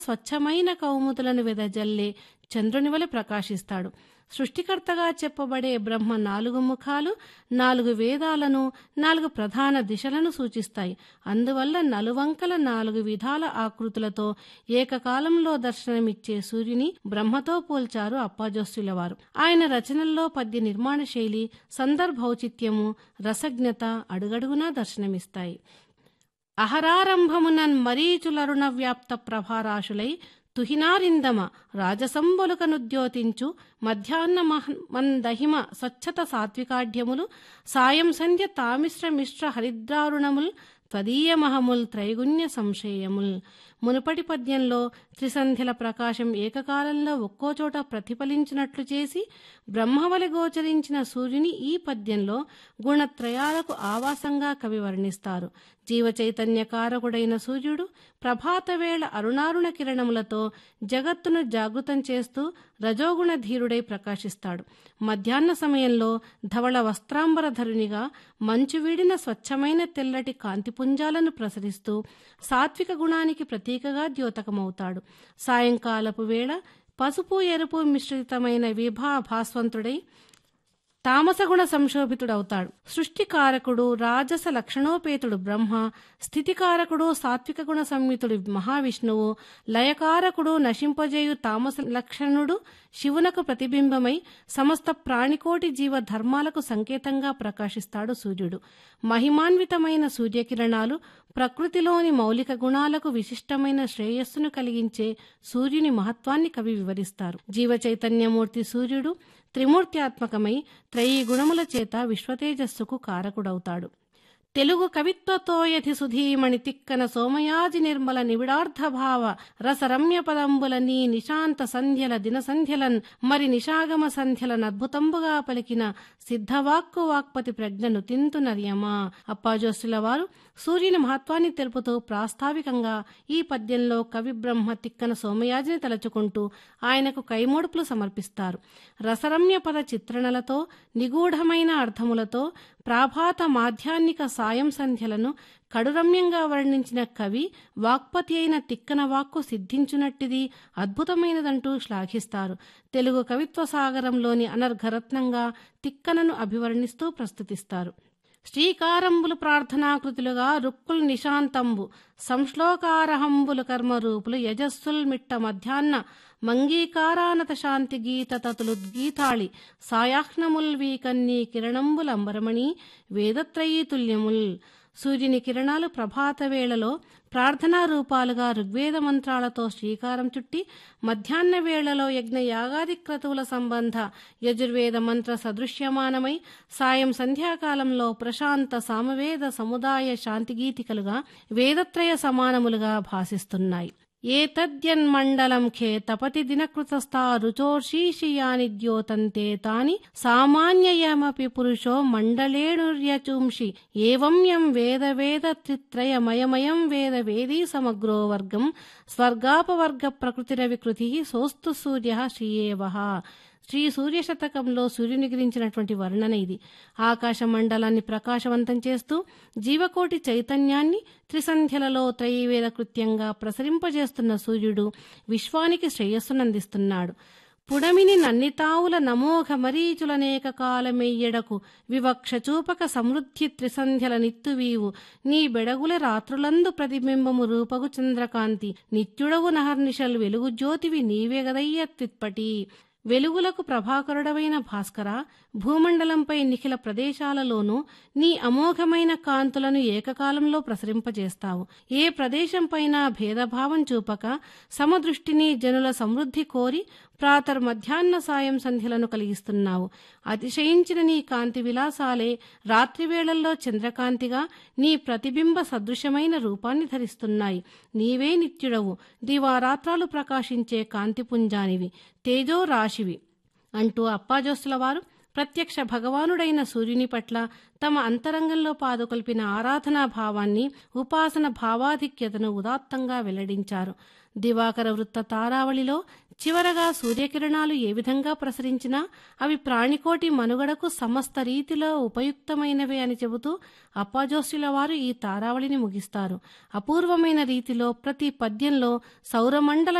స్వచ్ఛమైన కౌముదులను వెదజల్లే చంద్రునివలె ప్రకాశిస్తాడు సృష్టికర్తగా చెప్పబడే బ్రహ్మ నాలుగు ముఖాలు నాలుగు వేదాలను నాలుగు ప్రధాన దిశలను సూచిస్తాయి అందువల్ల నలువంకల నాలుగు విధాల ఆకృతులతో ఏకకాలంలో దర్శనమిచ్చే సూర్యుని బ్రహ్మతో పోల్చారు అప్పాజోస్యుల వారు ఆయన రచనల్లో పద్య నిర్మాణ శైలి సందర్భౌచిత్యము రసజ్ఞత అడుగడుగునా దర్శనమిస్తాయి అహరారంభమునన్ మరీచులరుణ వ్యాప్త ప్రభారాశులై తుహినారిందమ రాజసంబొలుకనుద్యోతించు మధ్యాహ్న మందహిమ స్వచ్ఛత సాత్వికాఢ్యములు సాయం సంధ్య తామిశ్ర మిశ్ర హరిద్రారుణముల్ త్వదీయమహముల్ త్రైగుణ్య సంశయముల్ మునుపటి పద్యంలో త్రిసంధ్యల ప్రకాశం ఏకకాలంలో ఒక్కోచోట ప్రతిఫలించినట్లు చేసి బ్రహ్మవలి గోచరించిన సూర్యుని ఈ పద్యంలో గుణత్రయాలకు ఆవాసంగా కవి వర్ణిస్తారు జీవ చైతన్య కారకుడైన సూర్యుడు ప్రభాతవేళ అరుణారుణ కిరణములతో జగత్తును జాగృతం చేస్తూ రజోగుణ ధీరుడై ప్రకాశిస్తాడు మధ్యాహ్న సమయంలో ధవళ వస్త్రాంబరధరునిగా మంచు వీడిన స్వచ్ఛమైన తెల్లటి కాంతిపుంజాలను ప్రసరిస్తూ సాత్విక గుణానికి ప్రతీకగా ద్యోతకమవుతాడు సాయంకాలపు వేళ పసుపు ఎరుపు మిశ్రితమైన విభా భాస్వంతుడై తామసగుణ సంశోభితుడవుతాడు సృష్టికారకుడు రాజస లక్షణోపేతుడు బ్రహ్మ స్థితికారకుడు సాత్విక గుణ సంయుతుడు మహావిష్ణువు లయకారకుడు నశింపజేయు తామస లక్షణుడు శివునకు ప్రతిబింబమై సమస్త ప్రాణికోటి జీవ ధర్మాలకు సంకేతంగా ప్రకాశిస్తాడు సూర్యుడు మహిమాన్వితమైన సూర్యకిరణాలు ప్రకృతిలోని మౌలిక గుణాలకు విశిష్టమైన శ్రేయస్సును కలిగించే సూర్యుని మహత్వాన్ని కవి వివరిస్తారు జీవ చైతన్యమూర్తి సూర్యుడు త్రిమూర్త్యాత్మకమై త్రయీ గుణముల చేత విశ్వతేజస్సుకు కారకుడవుతాడు తెలుగు కవిత్వతోయధి సుధీమణి తిక్కన సోమయాజి నిర్మల నివిడార్థభావ రసరమ్య పదంబుల నీ నిశాంత సంధ్యల దిన సంధ్యలన్ మరి నిషాగమ సంధ్యలన్ అద్భుతంబుగా పలికిన సిద్ధవాక్కు వాక్పతి ప్రజ్ఞను తింతునర్యమా అప్పాజోస్సుల వారు సూర్యుని మహత్వాన్ని తెలుపుతూ ప్రాస్తావికంగా ఈ పద్యంలో కవి బ్రహ్మ తిక్కన సోమయాజిని తలుచుకుంటూ ఆయనకు కైమోడుపులు సమర్పిస్తారు రసరమ్య పద చిత్రణలతో నిగూఢమైన అర్థములతో ప్రాభాత మాధ్యాన్నిక సాయం సంధ్యలను కడురమ్యంగా వర్ణించిన కవి వాక్పతి అయిన తిక్కన వాక్కు సిద్ధించునట్టిది అద్భుతమైనదంటూ శ్లాఘిస్తారు తెలుగు కవిత్వ సాగరంలోని అనర్ఘరత్నంగా తిక్కనను అభివర్ణిస్తూ ప్రస్తుతిస్తారు శ్రీకారంబులు ప్రార్థనాకృతులుగా రుక్కుల్ నిశాంతంబు సంశ్లోకారహంబులు కర్మరూపులు యజస్సుల్ మిట్ట మధ్యాహ్న మంగీకారానత శాంతి గీత తతులుద్గీతాళి సాయాహ్నముల్ వీకన్నీ కిరణంబులంబరమణి వేదత్రయీ తుల్యముల్ సూర్యుని కిరణాలు ప్రభాత వేళలో ప్రార్థనా రూపాలుగా ఋగ్వేద మంత్రాలతో శ్రీకారం చుట్టి మధ్యాహ్న వేళలో యజ్ఞ యాగాది క్రతువుల సంబంధ యజుర్వేద మంత్ర సదృశ్యమానమై సాయం సంధ్యాకాలంలో ప్రశాంత సామవేద సముదాయ శాంతిగీతికలుగా వేదత్రయ సమానములుగా భాసిస్తున్నాయి ఏతద్యన్మండలం ఖే తపతి దినకృతస్థా రుచోర్షీషియాని ద్యోతంతే తాని సామాన్యయమపి పురుషో మండలేణుర్యచూంషి ఏవం యం వేద వేద త్రిత్రయమయమయం వేద వేదీ సమగ్రో వర్గం స్వర్గాపవర్గ ప్రకృతిర వికృతి సోస్తు సూర్య శ్రీయేవ శ్రీ సూర్య శతకంలో సూర్యుని గురించినటువంటి వర్ణన ఇది ఆకాశ మండలాన్ని ప్రకాశవంతం చేస్తూ జీవకోటి చైతన్యాన్ని త్రిసంధ్యలలో త్రయీవేద కృత్యంగా ప్రసరింపజేస్తున్న సూర్యుడు విశ్వానికి శ్రేయస్సునందిస్తున్నాడు పుడమిని నన్నితావుల నమోఘ మరీచులనేక కాలమెయ్యడకు వివక్ష చూపక సమృద్ధి త్రిసంధ్యల నిత్తువీవు నీ బెడగుల రాత్రులందు ప్రతిబింబము రూపగు చంద్రకాంతి నిత్యుడవు నహర్నిశల్ వెలుగు జ్యోతివి నీవే గదయ్య త్విత్పటి వెలుగులకు ప్రభాకరుడవైన భాస్కర భూమండలంపై నిఖిల ప్రదేశాలలోనూ నీ అమోఘమైన కాంతులను ఏకకాలంలో ప్రసరింపజేస్తావు ఏ ప్రదేశంపైన భేదభావం చూపక సమదృష్టిని జనుల సమృద్ధి కోరి ప్రాతర్ మధ్యాహ్న సాయం సంధ్యలను కలిగిస్తున్నావు అతిశయించిన నీ కాంతి విలాసాలే రాత్రివేళల్లో చంద్రకాంతిగా నీ ప్రతిబింబ సదృశమైన రూపాన్ని ధరిస్తున్నాయి నీవే నిత్యుడవు దివారాత్రాలు ప్రకాశించే కాంతిపుంజానివి తేజో రాశివి అంటూ అప్పాజోస్తుల వారు ప్రత్యక్ష భగవానుడైన సూర్యుని పట్ల తమ అంతరంగంలో పాదుకొల్పిన ఆరాధనా భావాన్ని ఉపాసన భావాధిక్యతను ఉదాత్తంగా వెల్లడించారు దివాకర వృత్త తారావళిలో చివరగా సూర్యకిరణాలు ఏ విధంగా ప్రసరించినా అవి ప్రాణికోటి మనుగడకు సమస్త రీతిలో ఉపయుక్తమైనవే అని చెబుతూ అప్పాజోస్యుల వారు ఈ తారావళిని ముగిస్తారు అపూర్వమైన రీతిలో ప్రతి పద్యంలో సౌరమండల